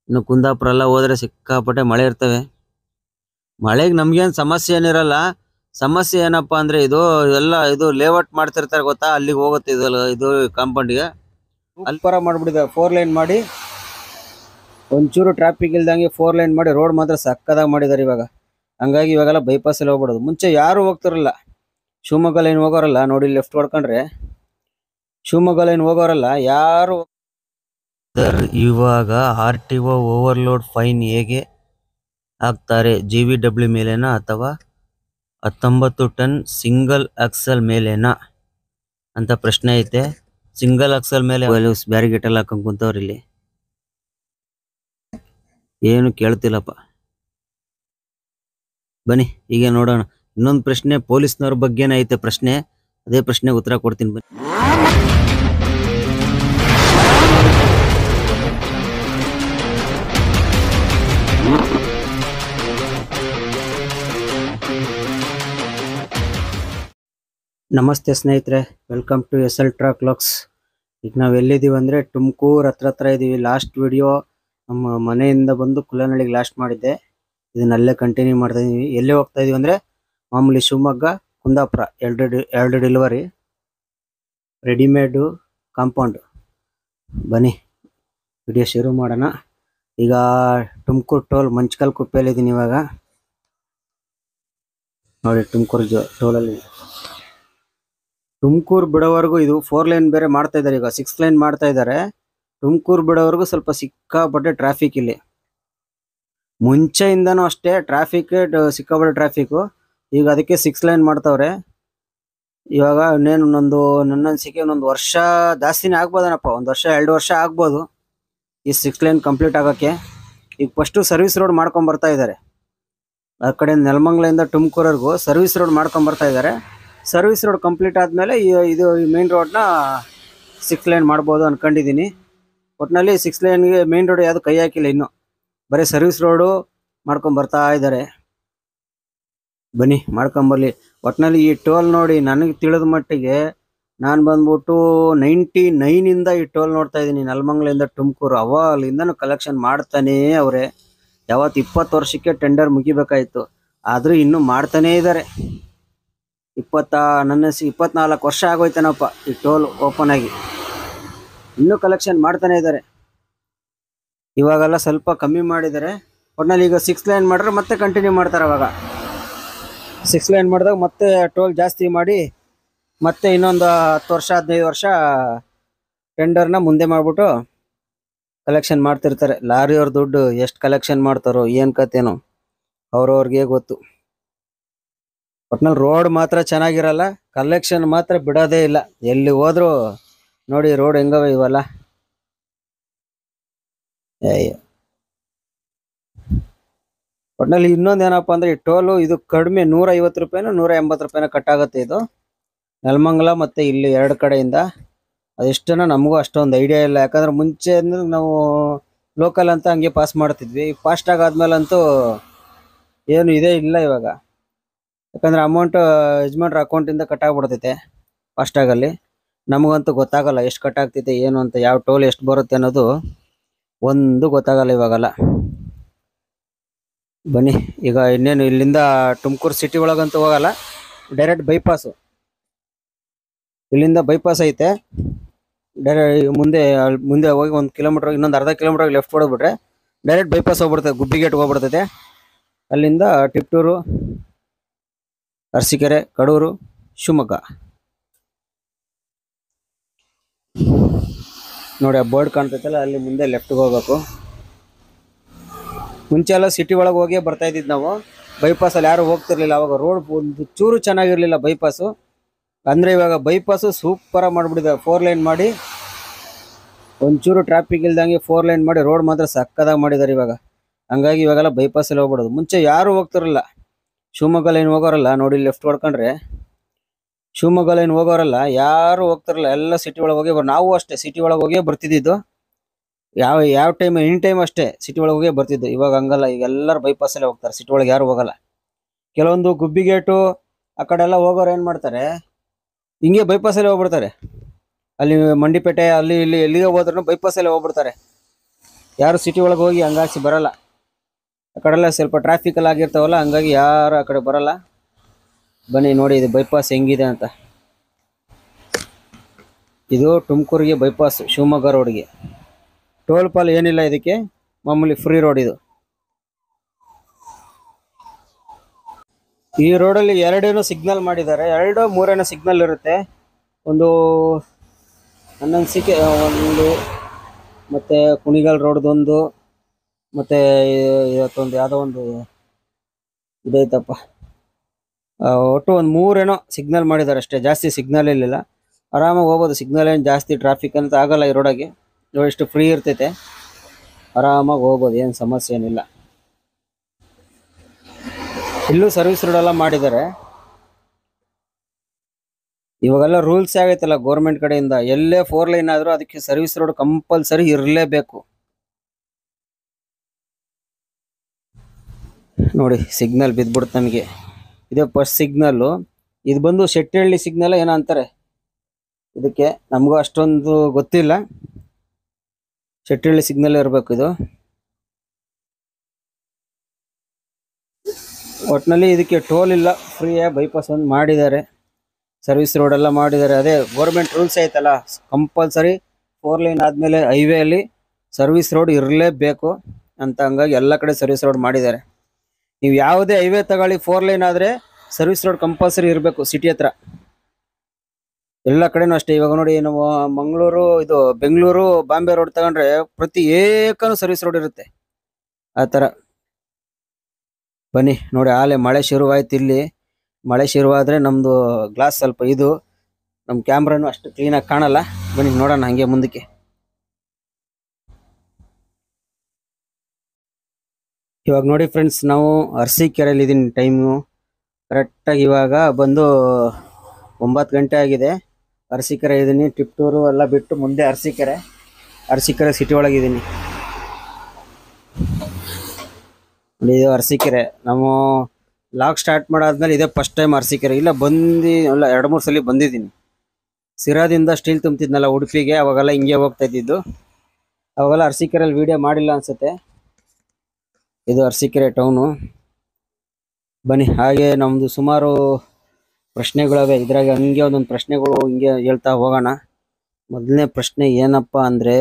ಇನ್ನು ಕುಂದಾಪುರ ಎಲ್ಲ ಹೋದ್ರೆ ಸಿಕ್ಕಾಪಟ್ಟೆ ಮಳೆ ಇರ್ತವೆ ಮಳೆಗೆ ನಮ್ಗೇನ್ ಸಮಸ್ಯೆ ಏನಿರಲ್ಲ ಸಮಸ್ಯೆ ಏನಪ್ಪಾ ಅಂದ್ರೆ ಇದು ಎಲ್ಲ ಇದು ಲೇಔಟ್ ಮಾಡ್ತಿರ್ತಾರೆ ಗೊತ್ತಾ ಅಲ್ಲಿಗೆ ಹೋಗುತ್ತೆ ಇದು ಇದು ಕಾಂಪೌಂಡ್ಗೆ ಅಲ್ಲಿ ಪರ ಮಾಡ್ಬಿಟ್ಟಿದೆ ಫೋರ್ ಲೈನ್ ಮಾಡಿ ಒಂಚೂರು ಟ್ರಾಫಿಕ್ ಇಲ್ದಂಗೆ ಫೋರ್ ಲೈನ್ ಮಾಡಿ ರೋಡ್ ಮಾತ್ರ ಸಕ್ಕದಾಗಿ ಮಾಡಿದಾರೆ ಇವಾಗ ಹಂಗಾಗಿ ಇವಾಗೆಲ್ಲ ಬೈಪಾಸ್ ಅಲ್ಲಿ ಹೋಗ್ಬಿಡೋದು ಮುಂಚೆ ಯಾರು ಹೋಗ್ತಿರಲ್ಲ ಶಿವಮೊಗ್ಗ ಲೈನ್ ಹೋಗೋರಲ್ಲ ನೋಡಿ ಲೆಫ್ಟ್ ಹೊಡ್ಕೊಂಡ್ರೆ ಶಿವಮೊಗ್ಗ ಲೈನ್ ಹೋಗೋರಲ್ಲ ಯಾರು ಇವಾಗ R T O overload fine ಹೇಗೆ ಹಾಕ್ತಾರೆ ಜಿ ವಿ ಡಬ್ಲ್ಯೂ ಮೇಲೆನಾ ಅಥವಾ ಹತ್ತೊಂಬತ್ತು ಟನ್ ಸಿಂಗಲ್ ಅಕ್ಸಲ್ ಮೇಲೆನಾ ಅಂತ ಪ್ರಶ್ನೆ ಐತೆ ಸಿಂಗಲ್ ಅಕ್ಸಲ್ ಮೇಲೆ ಬ್ಯಾರಿಗೇಟ್ ಎಲ್ಲ ಹಾಕೊಂಡ್ ಕುಂತವ್ರ ಇಲ್ಲಿ ಏನು ಕೇಳ್ತಿಲ್ಲಪ್ಪ ಬನ್ನಿ ಈಗ ನೋಡೋಣ ಇನ್ನೊಂದು ಪ್ರಶ್ನೆ ಪೊಲೀಸ್ನವ್ರ ಬಗ್ಗೆನೇ ಐತೆ ಪ್ರಶ್ನೆ ಅದೇ ಪ್ರಶ್ನೆಗೆ ಉತ್ತರ ಕೊಡ್ತೀನಿ ಬನ್ನಿ ನಮಸ್ತೆ ಸ್ನೇಹಿತರೆ welcome to S L track logs ಈಗ ನಾವು ಎಲ್ಲಿದ್ದೀವಿ ಅಂದರೆ ತುಮಕೂರು ಹತ್ರ ಹತ್ರ ಇದ್ದೀವಿ ಲಾಸ್ಟ್ ವಿಡಿಯೋ ನಮ್ಮ ಮನೆಯಿಂದ ಬಂದು ಕುಲ್ಲನಹಳ್ಳಿಗೆ ಲಾಸ್ಟ್ ಮಾಡಿದ್ದೆ ಇದನ್ನಲ್ಲೇ ಕಂಟಿನ್ಯೂ ಮಾಡ್ತಾ ಇದೀವಿ ಎಲ್ಲಿ ಹೋಗ್ತಾ ಇದೀವಿ ಅಂದರೆ ಮಾಮೂಲಿ ಶಿವಮೊಗ್ಗ ಕುಂದಾಪುರ ಎರಡು ಡಿ- ಎರಡು ಡೆಲಿವರಿ ರೆಡಿಮೇಡು ಕಾಂಪೌಂಡ್ ಬನ್ನಿ ವಿಡಿಯೋ ಶುರು ಮಾಡೋಣ ಈಗ ತುಮಕೂರು ಟೋಲ್ ಮಂಚ್ಕಲ್ ಕುಪ್ಪೆಯಲ್ಲಿದ್ದೀನಿ ಇವಾಗ ನೋಡಿ ತುಮಕೂರು ಜೊ ಟೋಲಲ್ಲಿ ತುಮಕೂರು ಬಿಡೋವರೆಗೂ ಇದು ಫೋರ್ ಲೈನ್ ಬೇರೆ ಮಾಡ್ತಾ ಇದ್ದಾರೆ ಈಗ ಸಿಕ್ಸ್ ಲೈನ್ ಮಾಡ್ತಾ ಇದ್ದಾರೆ ತುಮಕೂರು ಬಿಡೋವರೆಗೂ ಸ್ವಲ್ಪ ಸಿಕ್ಕಾಪಟ್ಟೆ ಟ್ರಾಫಿಕ್ ಇಲ್ಲಿ ಮುಂಚೆಯಿಂದನೂ ಅಷ್ಟೇ ಟ್ರಾಫಿಕ್ ಸಿಕ್ಕಾಪಟ್ಟೆ ಟ್ರಾಫಿಕ್ ಈಗ ಅದಕ್ಕೆ ಸಿಕ್ಸ್ ಲೈನ್ ಮಾಡ್ತಾವ್ರೆ ಇವಾಗ ಇನ್ನೇನು ಒಂದೊಂದು ನನ್ನ ಅನ್ಸಿಕೆ ಒಂದೊಂದು ವರ್ಷ ಜಾಸ್ತಿನೇ ಆಗ್ಬೋದೇನಪ್ಪ ಒಂದು ವರ್ಷ ಎರಡು ವರ್ಷ ಆಗ್ಬೋದು ಈ ಸಿಕ್ಸ್ ಲೈನ್ ಕಂಪ್ಲೀಟ್ ಆಗೋಕ್ಕೆ ಈಗ ಫಸ್ಟು ಸರ್ವಿಸ್ ರೋಡ್ ಮಾಡ್ಕೊಂಡ್ ಬರ್ತಾ ಇದ್ದಾರೆ ಆ ಕಡೆ ನೆಲಮಂಗ್ಲಿಂದ ತುಮಕೂರವರೆಗೂ ಸರ್ವಿಸ್ ರೋಡ್ ಮಾಡ್ಕೊಂಡ್ ಬರ್ತಾ ಇದ್ದಾರೆ ಸರ್ವಿಸ್ ರೋಡ್ ಕಂಪ್ಲೀಟ್ ಆದಮೇಲೆ ಇದು ಮೇನ್ ರೋಡ್ನ ಸಿಕ್ಸ್ ಲೈನ್ ಮಾಡ್ಬೋದು ಅನ್ಕೊಂಡಿದ್ದೀನಿ ಒಟ್ಟಿನಲ್ಲಿ ಸಿಕ್ಸ್ ಲೈನ್ಗೆ ಮೇನ್ ರೋಡ್ ಯಾವುದು ಕೈ ಹಾಕಿಲ್ಲ ಇನ್ನು ಬರೀ ಸರ್ವಿಸ್ ರೋಡು ಮಾಡ್ಕೊಂಡ್ ಬರ್ತಾ ಇದ್ದಾರೆ ಬನ್ನಿ ಮಾಡ್ಕೊಂಬರ್ಲಿ ಒಟ್ಟಿನಲ್ಲಿ ಈ ಟೋಲ್ ನೋಡಿ ನನಗೆ ತಿಳಿದ ಮಟ್ಟಿಗೆ ನಾನು ಬಂದ್ಬಿಟ್ಟು ನೈಂಟಿ ನೈನಿಂದ ಈ ಟೋಲ್ ನೋಡ್ತಾ ಇದ್ದೀನಿ ನೆಲಮಂಗ್ಲಿಂದ ತುಮಕೂರು ಅವಾಗಲಿಂದನೂ ಕಲೆಕ್ಷನ್ ಮಾಡ್ತಾನೇ ಅವರೇ ಯಾವತ್ತು ಇಪ್ಪತ್ತು ವರ್ಷಕ್ಕೆ ಟೆಂಡರ್ ಮುಗಿಬೇಕಾಯ್ತು ಆದರೂ ಇನ್ನೂ ಮಾಡ್ತಾನೇ ಇದ್ದಾರೆ ಇಪ್ಪತ್ತ ನನ್ನ ಸಿ ಇಪ್ಪತ್ನಾಲ್ಕು ವರ್ಷ ಆಗೋಯ್ತೇನಪ್ಪ ಈ ಟೋಲ್ ಓಪನ್ ಆಗಿ ಇನ್ನೂ ಕಲೆಕ್ಷನ್ ಮಾಡ್ತಾನೆ ಇದ್ದಾರೆ ಇವಾಗೆಲ್ಲ ಸ್ವಲ್ಪ ಕಮ್ಮಿ ಮಾಡಿದ್ದಾರೆ ಒಟ್ನಲ್ಲಿ ಈಗ ಸಿಕ್ಸ್ ಲೈನ್ ಮಾಡಿದ್ರೆ ಮತ್ತೆ ಕಂಟಿನ್ಯೂ ಮಾಡ್ತಾರೆ ಅವಾಗ ಸಿಕ್ಸ್ ಲೈನ್ ಮಾಡಿದಾಗ ಮತ್ತೆ ಟೋಲ್ ಜಾಸ್ತಿ ಮಾಡಿ ಮತ್ತೆ ಇನ್ನೊಂದು ಹತ್ತು ವರ್ಷ ಹದಿನೈದು ವರ್ಷ ಟೆಂಡರ್ನ ಮುಂದೆ ಮಾಡಿಬಿಟ್ಟು ಕಲೆಕ್ಷನ್ ಮಾಡ್ತಿರ್ತಾರೆ ಲಾರಿಯವ್ರ ದುಡ್ಡು ಎಷ್ಟು ಕಲೆಕ್ಷನ್ ಮಾಡ್ತಾರೋ ಏನು ಕತೆನೋ ಅವ್ರವ್ರಿಗೆ ಗೊತ್ತು ಒಟ್ನಲ್ಲಿ ರೋಡ್ ಮಾತ್ರ ಚೆನ್ನಾಗಿರಲ್ಲ ಕಲೆಕ್ಷನ್ ಮಾತ್ರ ಬಿಡೋದೇ ಇಲ್ಲ ಎಲ್ಲಿ ಹೋದ್ರು ನೋಡಿ ರೋಡ್ ಹೆಂಗವ ಇವಲ್ಲ ಏಯ್ ಒಟ್ನಲ್ಲಿ ಇನ್ನೊಂದು ಏನಪ್ಪ ಅಂದ್ರೆ ಈ ಟೋಲು ಇದು ಕಡಿಮೆ ನೂರ ಐವತ್ತು ರೂಪಾಯಿನೋ ನೂರ ಎಂಬತ್ತು ರೂಪಾಯಿನ ಕಟ್ ಆಗುತ್ತೆ ಇದು ನೆಲಮಂಗಲ ಮತ್ತೆ ಇಲ್ಲಿ ಎರಡು ಕಡೆಯಿಂದ ಅದೆಷ್ಟನ ನಮಗೂ ಅಷ್ಟೊಂದು ಐಡಿಯಾ ಇಲ್ಲ ಯಾಕಂದ್ರೆ ಮುಂಚೆ ಅಂದ್ರೆ ನಾವು ಲೋಕಲ್ ಅಂತ ಹಂಗೆ ಪಾಸ್ ಮಾಡ್ತಿದ್ವಿ ಫಾಸ್ಟ್ ಆಗಾದ್ಮೇಲಂತೂ ಏನು ಇದೇ ಇಲ್ಲ ಇವಾಗ ಯಾಕಂದ್ರೆ ಅಮೌಂಟ್ ಯಜಮಾನ್ರ ಅಕೌಂಟಿಂದ ಕಟ್ ಆಗ್ಬಿಡ್ತೈತೆ ಫಾಸ್ಟಾಗಲ್ಲಿ ನಮಗಂತೂ ಗೊತ್ತಾಗಲ್ಲ ಎಷ್ಟು ಕಟ್ ಆಗ್ತೈತೆ ಏನು ಅಂತ ಯಾವ ಟೋಲ್ ಎಷ್ಟು ಬರುತ್ತೆ ಅನ್ನೋದು ಒಂದು ಗೊತ್ತಾಗಲ್ಲ ಇವಾಗಲ್ಲ ಬನ್ನಿ ಈಗ ಇನ್ನೇನು ಇಲ್ಲಿಂದ ತುಮಕೂರು ಸಿಟಿ ಒಳಗಂತೂ ಹೋಗಲ್ಲ ಡೈರೆಕ್ಟ್ ಬೈಪಾಸು ಇಲ್ಲಿಂದ ಬೈಪಾಸ್ ಐತೆ ಡೈರೆ ಮುಂದೆ ಅಲ್ ಮುಂದೆ ಹೋಗಿ ಒಂದು ಕಿಲೋಮೀಟರ್ ಇನ್ನೊಂದು ಅರ್ಧ ಕಿಲೋಮೀಟರ್ ಲೆಫ್ಟ್ ಹೊಡೆದ್ಬಿಟ್ರೆ ಡೈರೆಕ್ಟ್ ಬೈಪಾಸ್ ಹೋಗ್ಬಿಡ್ತದೆ ಗುಬ್ಬಿಗೇಟ್ ಹೋಗ್ಬಿಡ್ತೈತೆ ಅಲ್ಲಿಂದ ಟಿಪ್ಟೂರು ಅರಸೀಕೆರೆ ಕಡೂರು ಶಿವಮೊಗ್ಗ ನೋಡಿ ಆ ಬೋರ್ಡ್ ಕಾಣ್ತೈತಲ್ಲ ಅಲ್ಲಿ ಮುಂದೆ ಲೆಫ್ಟ್ಗೆ ಹೋಗ್ಬೇಕು ಮುಂಚೆ ಎಲ್ಲ ಸಿಟಿ ಒಳಗೆ ಹೋಗಿ ಬರ್ತಾ ಇದ್ದಿದ್ದು ನಾವು ಬೈಪಾಸಲ್ಲಿ ಯಾರು ಹೋಗ್ತಿರ್ಲಿಲ್ಲ ಅವಾಗ ರೋಡ್ ಒಂದು ಚೂರು ಚೆನ್ನಾಗಿರ್ಲಿಲ್ಲ ಬೈಪಾಸು ಅಂದ್ರೆ ಇವಾಗ ಬೈಪಾಸು ಸೂಪರ್ ಮಾಡ್ಬಿಟ್ಟಿದೆ ಫೋರ್ ಲೈನ್ ಮಾಡಿ ಒಂಚೂರು ಟ್ರಾಫಿಕ್ ಇಲ್ದಂಗೆ ಫೋರ್ ಲೈನ್ ಮಾಡಿ ರೋಡ್ ಮಾತ್ರ ಸಕ್ಕದಾಗಿ ಮಾಡಿದ್ದಾರೆ ಇವಾಗ ಹಂಗಾಗಿ ಇವಾಗೆಲ್ಲ ಬೈಪಾಸಲ್ಲಿ ಹೋಗ್ಬಿಡೋದು ಮುಂಚೆ ಯಾರು ಹೋಗ್ತಿರಲ್ಲ ಶಿವಮೊಗ್ಗ ಲೈನ್ ಹೋಗೋರಲ್ಲ ನೋಡಿ ಲೆಫ್ಟ್ ಹೊಡ್ಕೊಂಡ್ರೆ ಶಿವಮೊಗ್ಗ ಲೈನ್ ಹೋಗೋರಲ್ಲ ಯಾರು ಹೋಗ್ತಿರಲ್ಲ ಎಲ್ಲ ಸಿಟಿ ಒಳಗೆ ಹೋಗಿ ಬರ್ ನಾವು ಅಷ್ಟೇ ಸಿಟಿ ಒಳಗೆ ಹೋಗಿ ಬರ್ತಿದ್ದಿದ್ದು ಯಾವ ಯಾವ ಟೈಮ್ ಎನಿ ಟೈಮ್ ಅಷ್ಟೇ ಸಿಟಿ ಒಳಗೆ ಹೋಗಿ ಬರ್ತಿದ್ದು ಇವಾಗ ಹಂಗಲ್ಲ ಈಗ ಎಲ್ಲರೂ ಬೈಪಾಸಲ್ಲೇ ಹೋಗ್ತಾರೆ ಸಿಟಿ ಒಳಗೆ ಯಾರು ಹೋಗಲ್ಲ ಕೆಲವೊಂದು ಗುಬ್ಬಿಗೇಟು ಆ ಕಡೆ ಎಲ್ಲ ಹೋಗೋರು ಏನು ಮಾಡ್ತಾರೆ ಹಿಂಗೆ ಬೈಪಾಸಲ್ಲೇ ಹೋಗ್ಬಿಡ್ತಾರೆ ಅಲ್ಲಿ ಮಂಡಿಪೇಟೆ ಅಲ್ಲಿ ಇಲ್ಲಿ ಎಲ್ಲಿಗೆ ಹೋದ್ರೂ ಬೈಪಾಸಲ್ಲೇ ಹೋಗ್ಬಿಡ್ತಾರೆ ಯಾರು ಸಿಟಿ ಒಳಗೆ ಹೋಗಿ ಹಂಗಾಸಿ ಬರಲ್ಲ ಆ ಕಡೆಲ್ಲ ಸ್ವಲ್ಪ ಟ್ರಾಫಿಕಲ್ಲಿ ಆಗಿರ್ತಾವಲ್ಲ ಹಂಗಾಗಿ ಯಾರು ಆ ಕಡೆ ಬರಲ್ಲ ಬನ್ನಿ ನೋಡಿ ಇದು ಬೈಪಾಸ್ ಹೆಂಗಿದೆ ಅಂತ ಇದು ತುಮಕೂರಿಗೆ ಬೈಪಾಸ್ ಶಿವಮೊಗ್ಗ ರೋಡ್ಗೆ ಟೋಲ್ ಪಾಲ್ ಏನಿಲ್ಲ ಇದಕ್ಕೆ ಮಾಮೂಲಿ ಫ್ರೀ ರೋಡ್ ಇದು ಈ ರೋಡಲ್ಲಿ ಎರಡೇನೋ ಸಿಗ್ನಲ್ ಮಾಡಿದ್ದಾರೆ ಎರಡು ಮೂರೇನೋ ಸಿಗ್ನಲ್ ಇರುತ್ತೆ ಒಂದು ನನ್ನ ಅನಿಸಿಕೆ ಒಂದು ಮತ್ತೆ ಕುಣಿಗಲ್ ರೋಡ್ದೊಂದು ಮತ್ತೆ ಇವತ್ತೊಂದು ಯಾವುದೋ ಒಂದು ಇದೈತಪ್ಪ ಆ, ಒಟ್ಟು ಒಂದು ಮೂರೇನೋ ಸಿಗ್ನಲ್ ಮಾಡಿದ್ದಾರೆ ಅಷ್ಟೇ ಜಾಸ್ತಿ ಸಿಗ್ನಲ್ ಇರಲಿಲ್ಲ ಆರಾಮಾಗಿ ಹೋಗ್ಬೋದು ಸಿಗ್ನಲ್ ಏನು ಜಾಸ್ತಿ ಟ್ರಾಫಿಕ್ ಅಂತ ಆಗಲ್ಲ ಈ ರೋಡಾಗೆ ನೋಡಿ ಎಷ್ಟು ಫ್ರೀ ಇರ್ತೈತೆ ಆರಾಮಾಗಿ ಹೋಗ್ಬೋದು ಏನು ಸಮಸ್ಯೆ ಏನಿಲ್ಲ ಇಲ್ಲೂ ಸರ್ವಿಸ್ ರೋಡ್ ಎಲ್ಲ ಮಾಡಿದ್ದಾರೆ ಇವಾಗೆಲ್ಲ ರೂಲ್ಸ್ ಆಗೈತಲ್ಲ ಗೌರ್ಮೆಂಟ್ ಕಡೆಯಿಂದ ಎಲ್ಲೇ ಫೋರ್ ಲೈನ್ ಆದ್ರೂ ಅದಕ್ಕೆ ಸರ್ವಿಸ್ ರೋಡ್ ಕಂಪಲ್ಸರಿ ಇರಲೇಬೇಕು ನೋಡಿ ಸಿಗ್ನಲ್ ಬಿದ್ದ್ಬಿಡ್ತು ನನಗೆ ಇದೇ ಫಸ್ಟ್ ಸಿಗ್ನಲ್ಲು ಇದು ಬಂದು ಶೆಟ್ಟಿಹಳ್ಳಿ ಸಿಗ್ನಲ್ ಏನೋ ಅಂತಾರೆ ಇದಕ್ಕೆ ನಮಗೂ ಅಷ್ಟೊಂದು ಗೊತ್ತಿಲ್ಲ ಶೆಟ್ಟಿಹಳ್ಳಿ ಸಿಗ್ನಲ್ ಇರಬೇಕು ಇದು ಒಟ್ಟಿನಲ್ಲಿ ಇದಕ್ಕೆ ಟೋಲ್ ಇಲ್ಲ ಫ್ರೀಯಾಗಿ ಬೈಪಾಸ್ ಒಂದು ಮಾಡಿದ್ದಾರೆ ಸರ್ವಿಸ್ ರೋಡ್ ಎಲ್ಲ ಮಾಡಿದ್ದಾರೆ ಅದೇ ಗೌರ್ಮೆಂಟ್ ರೂಲ್ಸ್ ಐತಲ್ಲ ಕಂಪಲ್ಸರಿ ಫೋರ್ ಲೈನ್ ಆದಮೇಲೆ ಹೈವೇಲಿ ಸರ್ವಿಸ್ ರೋಡ್ ಇರಲೇಬೇಕು ಅಂತ ಹಂಗಾಗಿ ಎಲ್ಲ ಕಡೆ ಸರ್ವಿಸ್ ರೋಡ್ ಮಾಡಿದ್ದಾರೆ ನೀವು ಯಾವುದೇ ಹೈವೇ ತಗೊಳ್ಳಿ ಫೋರ್ ಲೈನ್ ಆದರೆ ಸರ್ವಿಸ್ ರೋಡ್ ಕಂಪಲ್ಸರಿ ಇರಬೇಕು ಸಿಟಿ ಹತ್ರ ಎಲ್ಲ ಕಡೆನೂ ಅಷ್ಟೇ ಇವಾಗ ನೋಡಿ ನಾವು ಮಂಗಳೂರು ಇದು ಬೆಂಗಳೂರು ಬಾಂಬೆ ರೋಡ್ ತಗೊಂಡ್ರೆ ಪ್ರತಿ ಏಕನೂ ಸರ್ವಿಸ್ ರೋಡ್ ಇರುತ್ತೆ ಆ ಥರ ಬನ್ನಿ ನೋಡಿ ಆಲೆ ಮಳೆ ಶುರುವಾಯ್ತು ಇಲ್ಲಿ ಮಳೆ ಶುರುವಾದ್ರೆ ನಮ್ದು ಗ್ಲಾಸ್ ಸ್ವಲ್ಪ ಇದು ನಮ್ಮ ಕ್ಯಾಮ್ರಾನು ಅಷ್ಟು ಕ್ಲೀನಾಗಿ ಕಾಣಲ್ಲ ಬನ್ನಿ ನೋಡೋಣ ಹಂಗೆ ಮುಂದಕ್ಕೆ ಇವಾಗ ನೋಡಿ ಫ್ರೆಂಡ್ಸ್ ನಾವು ಅರಸೀಕೆರೆಯಲ್ಲಿ ಇದ್ದೀನಿ ಟೈಮು ಕರೆಕ್ಟಾಗಿ ಇವಾಗ ಬಂದು ಒಂಬತ್ತು ಗಂಟೆ ಆಗಿದೆ ಅರಸೀಕೆರೆ ಇದ್ದೀನಿ ಟಿಪ್ಟೂರು ಎಲ್ಲ ಬಿಟ್ಟು ಮುಂದೆ ಅರಸೀಕೆರೆ ಅರಸೀಕೆರೆ ಸಿಟಿ ಒಳಗಿದ್ದೀನಿ ನೋಡಿ ಇದು ಅರಸೀಕೆರೆ ನಾವು ಲಾಗ್ ಸ್ಟಾರ್ಟ್ ಮಾಡಾದ್ಮೇಲೆ ಇದೇ ಫಸ್ಟ್ ಟೈಮ್ ಅರಸೀಕೆರೆ ಇಲ್ಲ ಬಂದು ಅಲ್ಲ ಎರಡು ಮೂರು ಸಲ ಬಂದಿದ್ದೀನಿ ಸಿರಾದಿಂದ ಸ್ಟೀಲ್ ತುಂಬ್ತಿದ್ನಲ್ಲ ಉಡುಪಿಗೆ ಅವಾಗೆಲ್ಲ ಹಿಂಗೆ ಹೋಗ್ತಾ ಇದ್ದಿದ್ದು ಅವಾಗೆಲ್ಲ ಅರಸೀಕೆರೆಯಲ್ಲಿ ವಿಡಿಯೋ ಮಾಡಿಲ್ಲ ಅನ್ಸುತ್ತೆ ಇದು ಅರಸೀಕೆರೆ ಟೌನು ಬನ್ನಿ ಹಾಗೆ ನಮ್ಮದು ಸುಮಾರು ಪ್ರಶ್ನೆಗಳವೆ ಇದ್ರಾಗ ಹಂಗೆ ಒಂದೊಂದು ಪ್ರಶ್ನೆಗಳು ಹಿಂಗೆ ಹೇಳ್ತಾ ಹೋಗೋಣ ಮೊದಲನೇ ಪ್ರಶ್ನೆ ಏನಪ್ಪ ಅಂದರೆ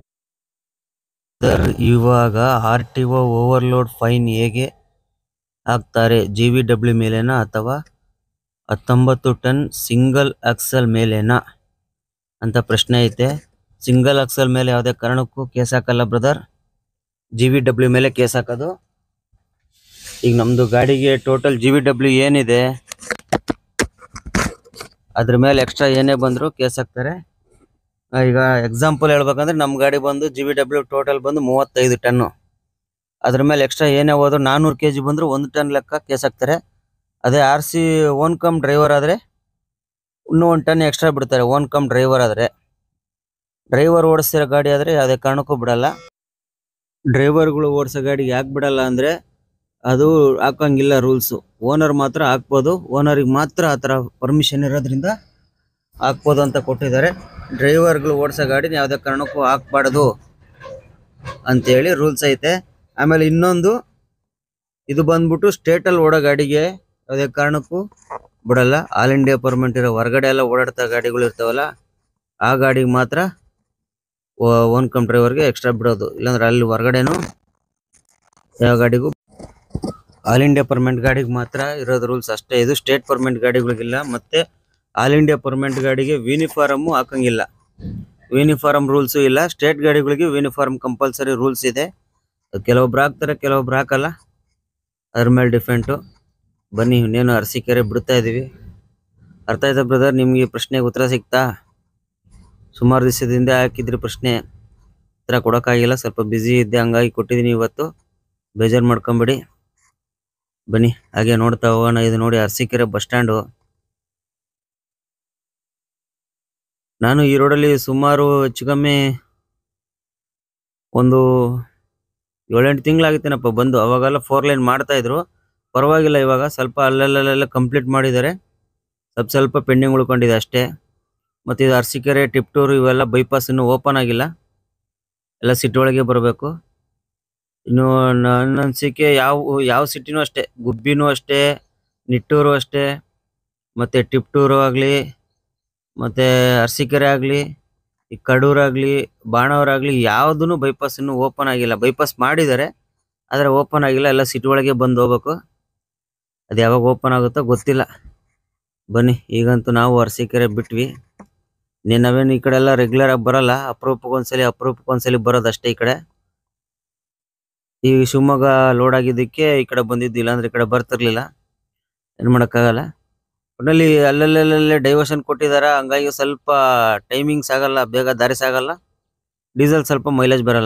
ಸರ್ ಇವಾಗ R T O overload fine ಹೇಗೆ ಹಾಕ್ತಾರೆ ಜಿ ವಿ ಡಬ್ಲ್ಯೂ ಮೇಲೆನಾ ಅಥವಾ ಹತ್ತೊಂಬತ್ತು ಟನ್ ಸಿಂಗಲ್ ಆಕ್ಸಲ್ ಮೇಲೆನಾ ಅಂತ ಪ್ರಶ್ನೆ ಐತೆ ಸಿಂಗಲ್ ಆಕ್ಸಲ್ ಮೇಲೆ ಯಾವುದೇ ಕಾರಣಕ್ಕೂ ಕೇಸ್ ಹಾಕಲ್ಲ ಬ್ರದರ್ ಜಿ ವಿ ಡಬ್ಲ್ಯೂ ಮೇಲೆ ಕೇಸ್ ಹಾಕೋದು ಈಗ ನಮ್ಮದು ಗಾಡಿಗೆ ಟೋಟಲ್ ಜಿ ವಿ ಡಬ್ಲ್ಯೂ ಏನಿದೆ ಅದ್ರ ಮೇಲೆ ಎಕ್ಸ್ಟ್ರಾ ಏನೇ ಬಂದರೂ ಕೇಸ್ ಹಾಕ್ತಾರೆ ಆ, ಈಗ ಎಕ್ಸಾಂಪಲ್ ಹೇಳ್ಬೇಕಂದ್ರೆ ನಮ್ಮ ಗಾಡಿ ಬಂದು ಜಿ ವಿ ಡಬ್ಲ್ಯೂ ಟೋಟಲ್ ಬಂದು ಮೂವತ್ತೈದು ಟನ್ನು ಅದ್ರ ಮೇಲೆ ಎಕ್ಸ್ಟ್ರಾ ಏನೇ ಹೋದ್ರು ನಾನ್ನೂರು ಕೆ ಜಿ ಬಂದರೂ ಒಂದು ಟನ್ ಲೆಕ್ಕ ಕೇಸ್ ಹಾಕ್ತಾರೆ ಅದೇ R C own cum driver ಆದರೆ ಇನ್ನೂ ಒಂದು ಟನ್ ಎಕ್ಸ್ಟ್ರಾ ಬಿಡ್ತಾರೆ ಓನ್ ಕಮ್ ಡ್ರೈವರ್ ಆದರೆ ಡ್ರೈವರ್ ಓಡಿಸ್ತಿರೋ ಗಾಡಿ ಆದರೆ ಯಾವುದೇ ಕಾರಣಕ್ಕೂ ಬಿಡಲ್ಲ ಡ್ರೈವರ್ಗಳು ಓಡಿಸೋ ಗಾಡಿಗೆ ಯಾಕೆ ಬಿಡಲ್ಲ ಅಂದರೆ ಅದು ಹಾಕಂಗಿಲ್ಲ ರೂಲ್ಸು ಓನರ್ ಮಾತ್ರ ಹಾಕ್ಬೋದು ಓನರಿಗೆ ಮಾತ್ರ ಆ ಥರ ಪರ್ಮಿಷನ್ ಇರೋದ್ರಿಂದ ಹಾಕ್ಬೋದು ಅಂತ ಕೊಟ್ಟಿದ್ದಾರೆ ಡ್ರೈವರ್ಗಳು ಓಡಿಸೋ ಗಾಡಿನ ಯಾವುದೇ ಕಾರಣಕ್ಕೂ ಹಾಕ್ಬಾರ್ದು ಅಂತೇಳಿ ರೂಲ್ಸ್ ಐತೆ ಆಮೇಲೆ ಇನ್ನೊಂದು ಇದು ಬಂದ್ಬಿಟ್ಟು ಸ್ಟೇಟಲ್ಲಿ ಓಡೋ ಗಾಡಿಗೆ ಯಾವುದೇ ಕಾರಣಕ್ಕೂ ಬಿಡಲ್ಲ ಆಲ್ ಇಂಡಿಯಾ ಪರ್ಮೆಂಟ್ ಇರೋ ಹೊರಗಡೆ ಎಲ್ಲ ಓಡಾಡ್ತಾ ಗಾಡಿಗಳು ಇರ್ತಾವಲ್ಲ ಆ ಗಾಡಿಗೆ ಮಾತ್ರ ಓನ್ ಕಮ್ ಡ್ರೈವರ್ಗೆ ಎಕ್ಸ್ಟ್ರಾ ಬಿಡೋದು ಇಲ್ಲಾಂದ್ರೆ ಅಲ್ಲಿ ಹೊರಗಡೆನೂ ಯಾವ ಗಾಡಿಗೂ ಆಲ್ ಇಂಡಿಯಾ ಪರ್ಮೆಂಟ್ ಗಾಡಿಗೆ ಮಾತ್ರ ಇರೋದು ರೂಲ್ಸ್ ಅಷ್ಟೇ ಇದು ಸ್ಟೇಟ್ ಪರ್ಮೆಂಟ್ ಗಾಡಿಗಳಿಗಿಲ್ಲ ಮತ್ತೆ ಆಲ್ ಇಂಡಿಯಾ ಪರ್ಮೆಂಟ್ ಗಾಡಿಗೆ ಯೂನಿಫಾರ್ಮು ಹಾಕಂಗಿಲ್ಲ ಯೂನಿಫಾರ್ಮ್ ರೂಲ್ಸು ಇಲ್ಲ ಸ್ಟೇಟ್ ಗಾಡಿಗಳಿಗೆ ಯೂನಿಫಾರ್ಮ್ ಕಂಪಲ್ಸರಿ ರೂಲ್ಸ್ ಇದೆ ಅದ್ ಕೆಲವೊಬ್ರು ಹಾಕ್ತಾರೆ ಕೆಲವೊಬ್ರು ಹಾಕಲ್ಲ ಅದ್ರ ಮೇಲೆ ಡಿಫೆಂಟು ಬನ್ನಿ ಇನ್ನೇನು ಅರಸೀಕೆರೆ ಬಿಡ್ತಾ ಇದೀವಿ ಅರ್ಥ ಆಯ್ತಾ ಬ್ರದರ್ ನಿಮ್ಗೆ ಈ ಪ್ರಶ್ನೆಗೆ ಉತ್ತರ ಸಿಗ್ತಾ ಸುಮಾರು ದಿವಸದಿಂದ ಹಾಕಿದ್ರಿ ಪ್ರಶ್ನೆ ಉತ್ತರ ಕೊಡೋಕ್ಕಾಗಿಲ್ಲ ಸ್ವಲ್ಪ ಬ್ಯುಸಿ ಇದ್ದೆ ಹಂಗಾಗಿ ಕೊಟ್ಟಿದ್ದೀನಿ ಇವತ್ತು ಬೇಜಾರು ಮಾಡ್ಕೊಂಬಿಡಿ ಬನ್ನಿ ಹಾಗೆ ನೋಡ್ತಾ ಹೋಗೋಣ ಇದು ನೋಡಿ ಅರಸೀಕೆರೆ ಬಸ್ ಸ್ಟ್ಯಾಂಡು ನಾನು ಈ ರೋಡಲ್ಲಿ ಸುಮಾರು ಹೆಚ್ಚು ಕಮ್ಮಿ ಒಂದು ಏಳೆಂಟು ತಿಂಗಳಾಗಿತ್ತೇನಪ್ಪ ಬಂದು ಅವಾಗೆಲ್ಲ ಫೋರ್ ಲೈನ್ ಮಾಡ್ತಾ ಇದ್ರು ಪರವಾಗಿಲ್ಲ ಇವಾಗ ಸ್ವಲ್ಪ ಅಲ್ಲಲ್ಲಲ್ಲೆಲ್ಲ ಕಂಪ್ಲೀಟ್ ಮಾಡಿದ್ದಾರೆ ಸ್ವಲ್ಪ ಸ್ವಲ್ಪ ಪೆಂಡಿಂಗ್ ಉಳ್ಕೊಂಡಿದೆ ಅಷ್ಟೇ ಮತ್ತು ಇದು ಅರಸೀಕೆರೆ ಟಿಪ್ಟೂರು ಇವೆಲ್ಲ ಬೈಪಾಸ್ ಇನ್ನೂ ಓಪನ್ ಆಗಿಲ್ಲ ಎಲ್ಲ ಸಿಟಿ ಒಳಗೆ ಬರಬೇಕು ಇನ್ನು ನನ್ನ ಅನಿಸಿಕೆ ಯಾವ ಯಾವ ಸಿಟಿನೂ ಅಷ್ಟೇ ಗುಬ್ಬಿನೂ ಅಷ್ಟೇ ನಿಟ್ಟೂರು ಅಷ್ಟೇ ಮತ್ತೆ ಟಿಪ್ಟೂರು ಆಗಲಿ ಮತ್ತೆ ಅರಸೀಕೆರೆ ಆಗಲಿ ಈ ಕಡೂರು ಆಗಲಿ ಬಾಣಾವರ ಆಗಲಿ ಯಾವುದೂ ಬೈಪಾಸ್ ಇನ್ನೂ ಓಪನ್ ಆಗಿಲ್ಲ ಬೈಪಾಸ್ ಮಾಡಿದ್ದಾರೆ ಆದರೆ ಓಪನ್ ಆಗಿಲ್ಲ ಎಲ್ಲ ಸಿಟಿ ಒಳಗೆ ಬಂದು ಹೋಗ್ಬೇಕು ಅದು ಯಾವಾಗ ಓಪನ್ ಆಗುತ್ತೋ ಗೊತ್ತಿಲ್ಲ ಬನ್ನಿ ಈಗಂತೂ ನಾವು ಅರಸೀಕೆರೆ ಬಿಟ್ವಿ ನೀನು ನಾವೇನು ಈ ಕಡೆ ಎಲ್ಲ ರೆಗ್ಯುಲರ್ ಆಗಿ ಬರಲ್ಲ ಅಪರೂಪಕ್ಕೊಂದ್ಸಲಿ ಅಪರೂಪಕ್ಕೊಂದ್ಸಲಿ ಬರೋದು ಅಷ್ಟೇ ಈ ಕಡೆ ಈ ಶಿವಮೊಗ್ಗ ಲೋಡ್ ಆಗಿದ್ದಕ್ಕೆ ಈ ಕಡೆ ಬಂದಿದ್ದು ಇಲ್ಲಾಂದ್ರೆ ಈ ಕಡೆ ಬರ್ತಿರ್ಲಿಲ್ಲ ಏನು ಮಾಡೋಕ್ಕಾಗಲ್ಲ ಒಟ್ನಲ್ಲಿ ಅಲ್ಲಲ್ಲೇ ಡೈವರ್ಷನ್ ಕೊಟ್ಟಿದಾರ ಹಂಗಾಗಿ ಸ್ವಲ್ಪ ಟೈಮಿಂಗ್ಸ್ ಆಗಲ್ಲ ಬೇಗ ದಾರಿ ಸಾಗಲ್ಲ ಡೀಸೆಲ್ ಸ್ವಲ್ಪ ಮೈಲೇಜ್ ಬರಲ್ಲ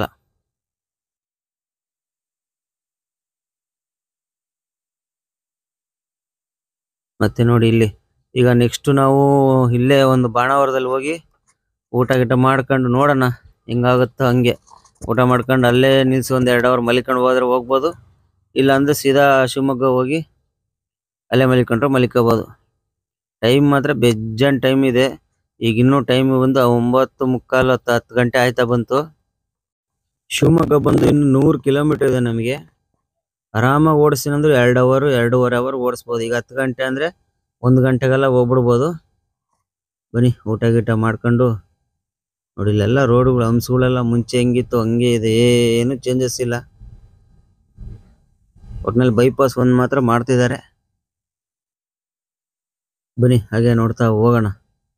ಮತ್ತೆ ನೋಡಿ ಇಲ್ಲಿ ಈಗ ನೆಕ್ಸ್ಟ್ ನಾವು ಇಲ್ಲೇ ಒಂದು ಬಾಣಾವರದಲ್ಲಿ ಹೋಗಿ ಊಟ ಗೀಟ ಮಾಡ್ಕೊಂಡು ನೋಡೋಣ ಹೆಂಗಾಗುತ್ತೋ ಹಂಗೆ ಊಟ ಮಾಡ್ಕೊಂಡು ಅಲ್ಲೇ ನಿಲ್ಸಿ ಒಂದು ಎರಡು ಅವರ್ ಮಲಿಕೊಂಡು ಹೋದ್ರೆ ಹೋಗ್ಬೋದು ಇಲ್ಲ ಅಂದ್ರೆ ಸೀದಾ ಶಿವಮೊಗ್ಗ ಹೋಗಿ ಅಲ್ಲೇ ಮಲಿಕೊಂಡ್ರೆ ಮಲಿಕೋಬೋದು ಟೈಮ್ ಮಾತ್ರ ಬೆಜ್ಜನ್ ಟೈಮ್ ಇದೆ ಈಗ ಇನ್ನೂ ಟೈಮ್ ಬಂದು ಒಂಬತ್ತು ಮುಕ್ಕಾಲು ಹತ್ತು ಹತ್ತು ಗಂಟೆ ಆಯ್ತಾ ಬಂತು ಶಿವಮೊಗ್ಗ ಬಂದು ಇನ್ನು ನೂರು ಕಿಲೋಮೀಟರ್ ಇದೆ ನಮಗೆ ಆರಾಮಾಗಿ ಓಡಿಸ್ತೀನಿ ಅಂದ್ರೆ ಎರಡು ಅವರ್ ಎರಡೂವರೆ ಅವರ್ ಓಡಿಸ್ಬೋದು ಈಗ ಹತ್ತು ಗಂಟೆ ಅಂದರೆ ಒಂದು ಗಂಟೆಗೆಲ್ಲ ಹೋಗ್ಬಿಡ್ಬೋದು ಬನ್ನಿ ಊಟ ಗೀಟ ಮಾಡ್ಕೊಂಡು ನೋಡಿ ಇಲ್ಲೆಲ್ಲ ರೋಡ್ಗಳು ಹಂಪ್ಸ್ಗಳೆಲ್ಲ ಮುಂಚೆ ಹೆಂಗಿತ್ತು ಹಂಗೆ ಇದೆ ಏನು ಚೇಂಜಸ್ ಇಲ್ಲ ಒಟ್ನಲ್ಲಿ ಬೈಪಾಸ್ ಒಂದು ಮಾತ್ರ ಮಾಡ್ತಿದ್ದಾರೆ ಬನ್ನಿ ಹಾಗೆ ನೋಡ್ತಾ ಹೋಗೋಣ